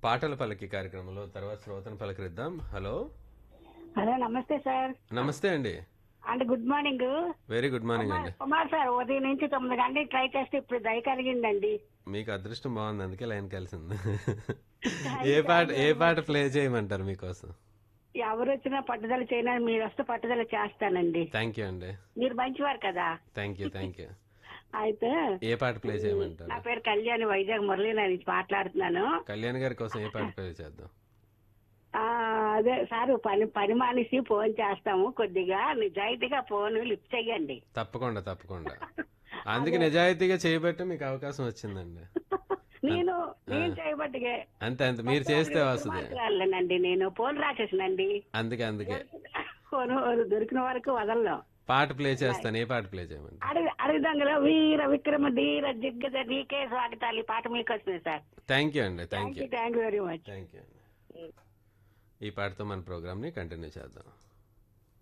పాటల పలకి కార్యక్రమంలో తర్వాత శ్రోతను పలకరిద్దాం హలో హలో నమస్తే సార్ నమస్తే అండి అంటే good morning very good morning అండి కుమార్ సార్ ఉదయం నుంచి తొమ్మిది గంటలకు ట్రై చేస్తే ఇప్పుడు దయ కలిగిందండి మీకు అదృష్టం బాగుంది అందుకే లైన్ కలిసింది ఏ పాట ఏ పాట ప్లే చేయమంటారు మీకోసం ఎవరు వచ్చినా పట్టుదల చేయని మీరు వస్తే పట్టుదల చేస్తానండి థ్యాంక్ యూ అండి మీరు మంచివారు కదా థ్యాంక్ యూ థ్యాంక్ యూ అయితే ఏ పాట ప్లే నా చేయమంటారు పేరు కళ్యాణి వైజాగ్ మురళీనా నుంచి మాట్లాడుతున్నాను కళ్యాణ్ గారి కోసం ఏ పాట ప్లే చేద్దాం ఆ, అదే సార్ పని పని మానేసి ఫోన్ చేస్తాము కొద్దిగా నిజాయితీగా ఫోన్ లిఫ్ట్ చెయ్యండి తప్పకుండా తప్పకుండా అందుకే నిజాయితీగా చేయబట్టి మీకు అవకాశం వచ్చిందండి నేను నేను చేయబట్టిగే అంతే అంతే మీరు చేస్తే వస్తుంది మాట్లాడలేనండి నేను ఫోన్ రాసేసినండి అందుకే అందుకే ఫోన్ దొరికిన వరకు వదలను పాట ప్లే చేస్తాను ఏ పాట ప్లే చేయమంటారు అడవి అడవిదంగలో వీర విక్రమ ధీర దిగ్గజ నీకే స్వాగతాలు ఈ పాట మీకు వచ్చింది సార్ థ్యాంక్ యూ అండి thank thank you you thank you very much thank you అండి ఈ పాటతో మన ప్రోగ్రామ్ని కంటిన్యూ చేద్దాం